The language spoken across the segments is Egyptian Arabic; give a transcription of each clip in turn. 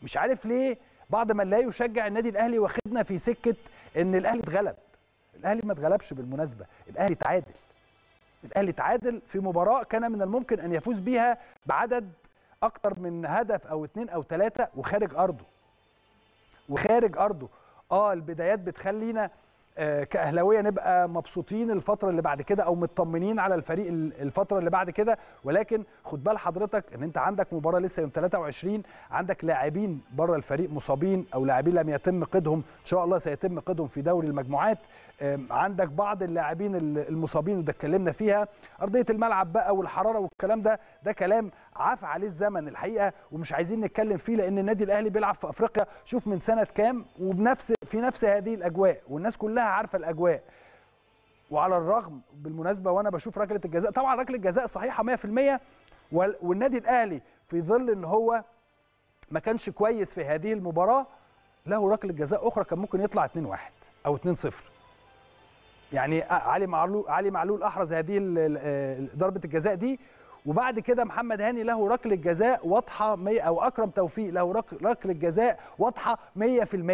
مش عارف ليه بعض من لا يشجع النادي الاهلي واخدنا في سكه ان الاهلي اتغلب الاهلي ما اتغلبش بالمناسبه الاهلي تعادل الاهلي تعادل في مباراه كان من الممكن ان يفوز بيها بعدد اكتر من هدف او اثنين او ثلاثه وخارج ارضه وخارج ارضه اه البدايات بتخلينا آه كاهلاويه نبقى مبسوطين الفتره اللي بعد كده او مطمنين على الفريق الفتره اللي بعد كده ولكن خد بال حضرتك ان انت عندك مباراه لسه يوم 23 عندك لاعبين بره الفريق مصابين او لاعبين لم يتم قيدهم ان شاء الله سيتم قيدهم في دوري المجموعات عندك بعض اللاعبين المصابين وده اتكلمنا فيها ارضيه الملعب بقى والحراره والكلام ده ده كلام عفى عليه الزمن الحقيقه ومش عايزين نتكلم فيه لان النادي الاهلي بيلعب في افريقيا شوف من سنه كام وبنفس في نفس هذه الاجواء والناس كلها عارفه الاجواء وعلى الرغم بالمناسبه وانا بشوف ركله الجزاء طبعا ركله الجزاء صحيحه 100% والنادي الاهلي في ظل ان هو ما كانش كويس في هذه المباراه له ركله جزاء اخرى كان ممكن يطلع 2-1 او 2-0 يعني علي معلول علي معلول احرز هذه ضربه الجزاء دي وبعد كده محمد هاني له ركله جزاء واضحه او اكرم توفيق له ركله جزاء واضحه 100%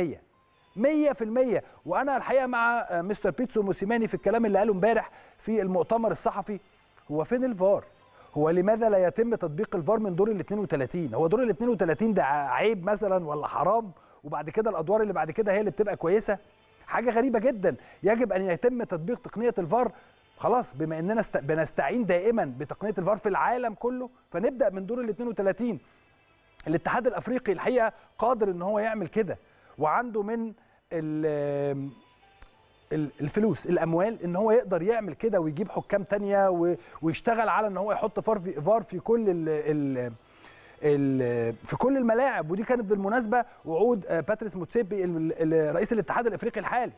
100% وانا الحقيقه مع مستر بيتسو موسيماني في الكلام اللي قاله امبارح في المؤتمر الصحفي هو فين الفار؟ هو لماذا لا يتم تطبيق الفار من دور ال 32 هو دور ال 32 ده عيب مثلا ولا حرام وبعد كده الادوار اللي بعد كده هي اللي بتبقى كويسه حاجه غريبه جدا يجب ان يتم تطبيق تقنيه الفار خلاص بما اننا است... بنستعين دائما بتقنيه الفار في العالم كله فنبدا من دور ال 32 الاتحاد الافريقي الحقيقه قادر ان هو يعمل كده وعنده من ال... الفلوس الاموال ان هو يقدر يعمل كده ويجيب حكام تانية و... ويشتغل على ان هو يحط فار في فار في كل ال... ال... في كل الملاعب ودي كانت بالمناسبه وعود باتريس موتسيبي رئيس الاتحاد الافريقي الحالي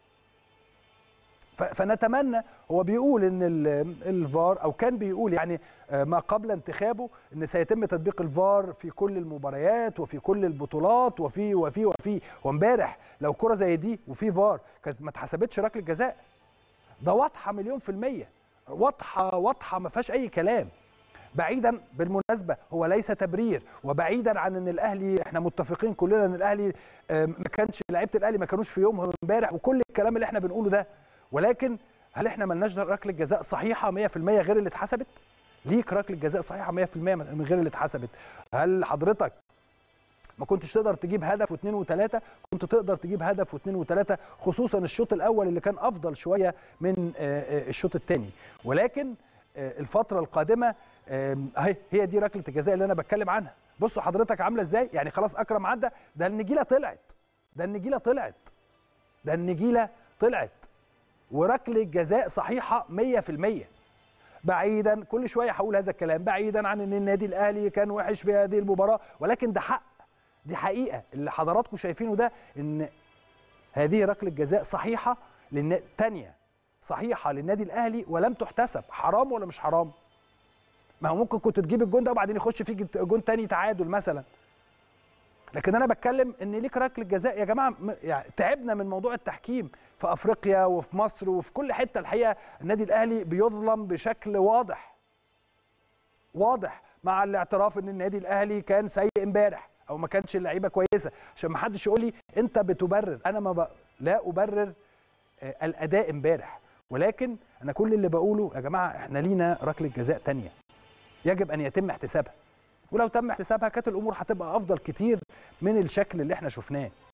فنتمنى هو بيقول ان الفار او كان بيقول يعني ما قبل انتخابه ان سيتم تطبيق الفار في كل المباريات وفي كل البطولات وفي وفي وفي وامبارح لو كره زي دي وفي فار كانت ما اتحسبتش ركله جزاء ده واضحه مليون في الميه واضحه واضحه ما فيهاش اي كلام بعيدا بالمناسبه هو ليس تبرير وبعيدا عن ان الاهلي احنا متفقين كلنا ان الاهلي ما كانش لعيبه الاهلي ما كانوش في يومهم امبارح وكل الكلام اللي احنا بنقوله ده ولكن هل احنا ملناش ركله جزاء صحيحه 100% غير اللي اتحسبت؟ ليك ركله جزاء صحيحه 100% من غير اللي اتحسبت هل حضرتك ما كنتش تقدر تجيب هدف واثنين وثلاثه كنت تقدر تجيب هدف واثنين وثلاثه خصوصا الشوط الاول اللي كان افضل شويه من الشوط الثاني ولكن الفتره القادمه اهي هي دي ركله الجزاء اللي انا بتكلم عنها بصوا حضرتك عامله ازاي يعني خلاص اكرم عدى ده النجيله طلعت ده النجيله طلعت ده النجيله طلعت وركله جزاء صحيحه 100% بعيدا كل شويه هقول هذا الكلام بعيدا عن ان النادي الاهلي كان وحش في هذه المباراه ولكن ده حق دي حقيقه اللي حضراتكم شايفينه ده ان هذه ركله جزاء صحيحه للن... تانية صحيحه للنادي الاهلي ولم تحتسب حرام ولا مش حرام ما هو ممكن كنت تجيب الجون ده وبعدين يخش فيك جون تاني تعادل مثلا لكن انا بتكلم ان ليك ركله جزاء يا جماعه يعني تعبنا من موضوع التحكيم في افريقيا وفي مصر وفي كل حته الحقيقه النادي الاهلي بيظلم بشكل واضح واضح مع الاعتراف ان النادي الاهلي كان سيء امبارح او ما كانش اللعيبه كويسه عشان ما حدش يقول لي انت بتبرر انا ما ب... لا ابرر الاداء امبارح ولكن انا كل اللي بقوله يا جماعه احنا لينا ركله جزاء تانية يجب ان يتم احتسابها ولو تم احتسابها كانت الامور هتبقى افضل كتير من الشكل اللي احنا شفناه